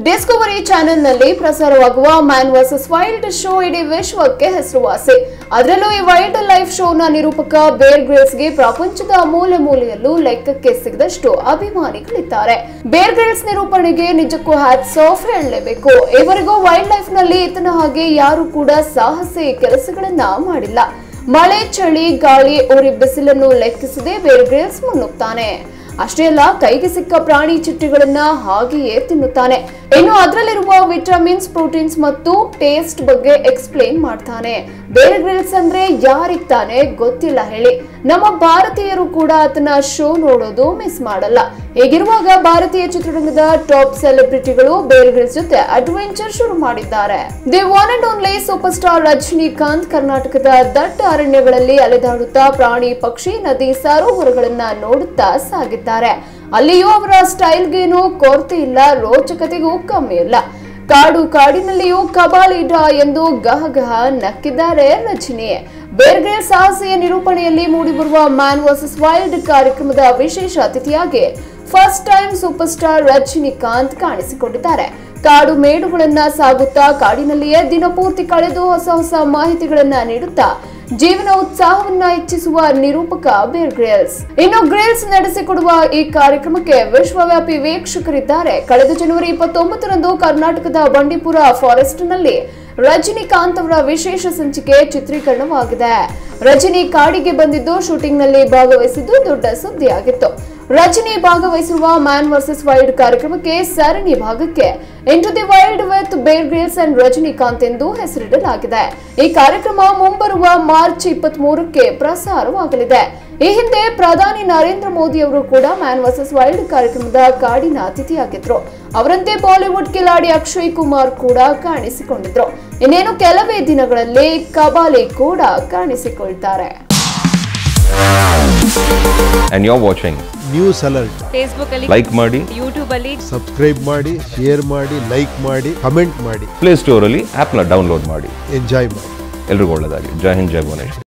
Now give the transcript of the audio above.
Discovery ಚಾನೆಲ್ನಲ್ಲಿ ಪ್ರಸಾರವಾಗುವ man versus wild show ಇಡೀ ವಿಶ್ವಕ್ಕೆ ಹೆಸರುವಾಸಿ ಅದರಲ್ಲೂ ಈ ವೈಲ್ಡ್ ಲೈಫ್ ಶೋನ ನಿರೂಪಕ ಬೇರ್ ಗ್ರಿಲ್ಸ್ಗೆ ಪ್ರಪಂಚದ ಮೂಲೆ ಮೂಲೆಯಲ್ಲೂ ಲೆಕ್ಕಕ್ಕೆ ಸಿಗದಷ್ಟು ಅಭಿಮಾನಿಗಳಿದ್ದಾರೆ ಬೇರ್ ಗ್ರಿಲ್ಸ್ ನಿರೂಪಣೆಗೆ ನಿಜಕ್ಕೂ ಹ್ಯಾಟ್ಸ್ ಆಫ್ ಹೇಳಲೇಬೇಕು ಇವರಿಗೂ ವೈಲ್ಡ್ ಲೈಫ್ ನಲ್ಲಿ ಇತನ ಹಾಗೆ ಯಾರು ಕೂಡ ಸಾಹಸಿ ಕೆಲಸಗಳನ್ನ ಮಾಡಿಲ್ಲ ಮಳೆ ಚಳಿ ಗಾಳಿ ಉರಿ ಬಿಸಿಲನ್ನು ಲೆಕ್ಕಿಸದೆ ಬೇರ್ ಗ್ರಿಲ್ಸ್ ಮುನ್ನುಗ್ತಾನೆ ಅಷ್ಟೇ ಅಲ್ಲ ಕೈಗೆ ಸಿಕ್ಕ ಪ್ರಾಣಿ ಚಿಟ್ಟೆಗಳನ್ನ ಹಾಗೆಯೇ ತಿನ್ನುತ್ತಾನೆ ಇನ್ನು ಅದರಲ್ಲಿರುವ ವಿಟಮಿನ್ಸ್ ಪ್ರೋಟೀನ್ಸ್ ಮತ್ತು ಟೇಸ್ಟ್ ಬಗ್ಗೆ ಎಕ್ಸ್ಪ್ಲೇನ್ ಮಾಡ್ತಾನೆ ಬೇರೆ ಗ್ರಿಲ್ಸ್ ಅಂದ್ರೆ ಯಾರಿಗ್ ತಾನೇ ಗೊತ್ತಿಲ್ಲ ಹೇಳಿ ನಮ್ಮ ಭಾರತೀಯರು ಕೂಡ ಆತನ ಶೋ ನೋಡೋದು ಮಿಸ್ ಮಾಡಲ್ಲ ಹೀಗಿರುವಾಗ ಭಾರತೀಯ ಚಿತ್ರರಂಗದ ಟಾಪ್ ಸೆಲೆಬ್ರಿಟಿಗಳು ಬೇರೆ ಗ್ರಿಲ್ಸ್ ಜೊತೆ ಅಡ್ವೆಂಚರ್ ಶುರು ಮಾಡಿದ್ದಾರೆ the one and only super star Rajinikanth ಕರ್ನಾಟಕದ ದಟ್ಟ ಅರಣ್ಯಗಳಲ್ಲಿ ಅಲೆದಾಡುತ್ತಾ ಪ್ರಾಣಿ ಪಕ್ಷಿ ನದಿ ಸರೋವರಗಳನ್ನ ನೋಡುತ್ತಾ ಸಾಗಿದ್ದಾರೆ ಅಲ್ಲಿಯೂ ಅವರ ಸ್ಟೈಲ್ಗೇನು ಕೊರತೆ ಇಲ್ಲ ರೋಚಕತೆಗೂ ಕಮ್ಮಿ ಇಲ್ಲ ಕಾಡು ಕಾಡಿನಲ್ಲಿಯೂ ಕಬಾಲಿಡ ಎಂದು ಗಹಗಹ ನಕ್ಕಿದ್ದಾರೆ ರಜನಿ ಬೇರ್ಗೆ ಸಾಹಸಿಯ ನಿರೂಪಣೆಯಲ್ಲಿ ಮೂಡಿಬರುವ ಮ್ಯಾನ್ ವರ್ಸಸ್ ವೈಲ್ಡ್ ಕಾರ್ಯಕ್ರಮದ ವಿಶೇಷ ಅತಿಥಿಯಾಗಿ first time super star Rajinikanth ಕಾಣಿಸಿಕೊಂಡಿದ್ದಾರೆ ಕಾಡು ಮೇಡುಗಳನ್ನ ಸಾಗುತ್ತಾ ಕಾಡಿನಲ್ಲಿಯೇ ದಿನಪೂರ್ತಿ ಕಳೆದು ಹೊಸ ಹೊಸ ಮಾಹಿತಿಗಳನ್ನ ನೀಡುತ್ತಾ ಜೀವನ ಉತ್ಸಾಹವನ್ನ ಹೆಚ್ಚಿಸುವ ನಿರೂಪಕ ಬೇರ್ ಗ್ರಿಲ್ಸ್ ಇನ್ನು ಗ್ರಿಲ್ಸ್ ನಡೆಸಿಕೊಡುವ ಈ ಕಾರ್ಯಕ್ರಮಕ್ಕೆ ವಿಶ್ವವ್ಯಾಪಿ ವೀಕ್ಷಕರಿದ್ದಾರೆ ಕಳೆದ ಜನವರಿ ಇಪ್ಪತ್ತೊಂಬತ್ತರಂದು ಕರ್ನಾಟಕದ ಬಂಡೀಪುರ ಫಾರೆಸ್ಟ್ ನಲ್ಲಿ ರಜನಿಕಾಂತ್ ಅವರ ವಿಶೇಷ ಸಂಚಿಕೆ ಚಿತ್ರೀಕರಣವಾಗಿದೆ ರಜನಿ ಕಾಡಿಗೆ ಬಂದಿದ್ದು ಶೂಟಿಂಗ್ ನಲ್ಲಿ ಭಾಗವಹಿಸಿದ್ದು ದೊಡ್ಡ ಸುದ್ದಿಯಾಗಿತ್ತು ರಜನಿ ಭಾಗವಹಿಸಿರುವ ಮ್ಯಾನ್ ವರ್ಸಸ್ ವೈಲ್ಡ್ ಕಾರ್ಯಕ್ರಮಕ್ಕೆ ಸರಣಿ ಭಾಗಕ್ಕೆ into the wild with Bear Grylls and Rajinikanth ಎಂದು ಹೆಸರಿಡಲಾಗಿದೆ ಈ ಕಾರ್ಯಕ್ರಮ ಮುಂಬರುವ ಮಾರ್ಚ್ ಇಪ್ಪತ್ತ್ ಮೂರಕ್ಕೆ ಪ್ರಸಾರವಾಗಲಿದೆ ಈ ಹಿಂದೆ ಪ್ರಧಾನಿ ನರೇಂದ್ರ ಮೋದಿ ಅವರು ಕೂಡ ಮ್ಯಾನ್ ವರ್ಸಸ್ ವೈಲ್ಡ್ ಕಾರ್ಯಕ್ರಮದ ಕಾಡಿನ ಅತಿಥಿಯಾಗಿದ್ರು ಅವರಂತೆ ಬಾಲಿವುಡ್ ಕಿಲಾಡಿ ಅಕ್ಷಯ್ ಕುಮಾರ್ ಕೂಡ ಕಾಣಿಸಿಕೊಂಡಿದ್ರು ಇನ್ನೇನು ಕೆಲವೇ ದಿನಗಳಲ್ಲಿ ಕಬಾಲಿ ಕೂಡ ಕಾಣಿಸಿಕೊಳ್ತಾರೆ and you're watching. News alert Facebook ಅಲ್ಲಿ Like ಮಾಡಿ ಯೂಟ್ಯೂಬ್ ಅಲ್ಲಿ ಸಬ್ಸ್ಕ್ರೈಬ್ ಮಾಡಿ ಶೇರ್ ಮಾಡಿ ಲೈಕ್ ಮಾಡಿ ಕಮೆಂಟ್ ಮಾಡಿ ಪ್ಲೇ ಸ್ಟೋರಲ್ಲಿ ಆ್ಯಪ್ನ ಡೌನ್ಲೋಡ್ ಮಾಡಿ ಎಂಜಾಯ್ ಮಾಡಿ ಎಲ್ರಿಗೂ ಒಳ್ಳೆಯದಾಗಲಿ ಜೈ ಹಿಂದ್ ಜೈ ಭುವನೇಶ್ವರ್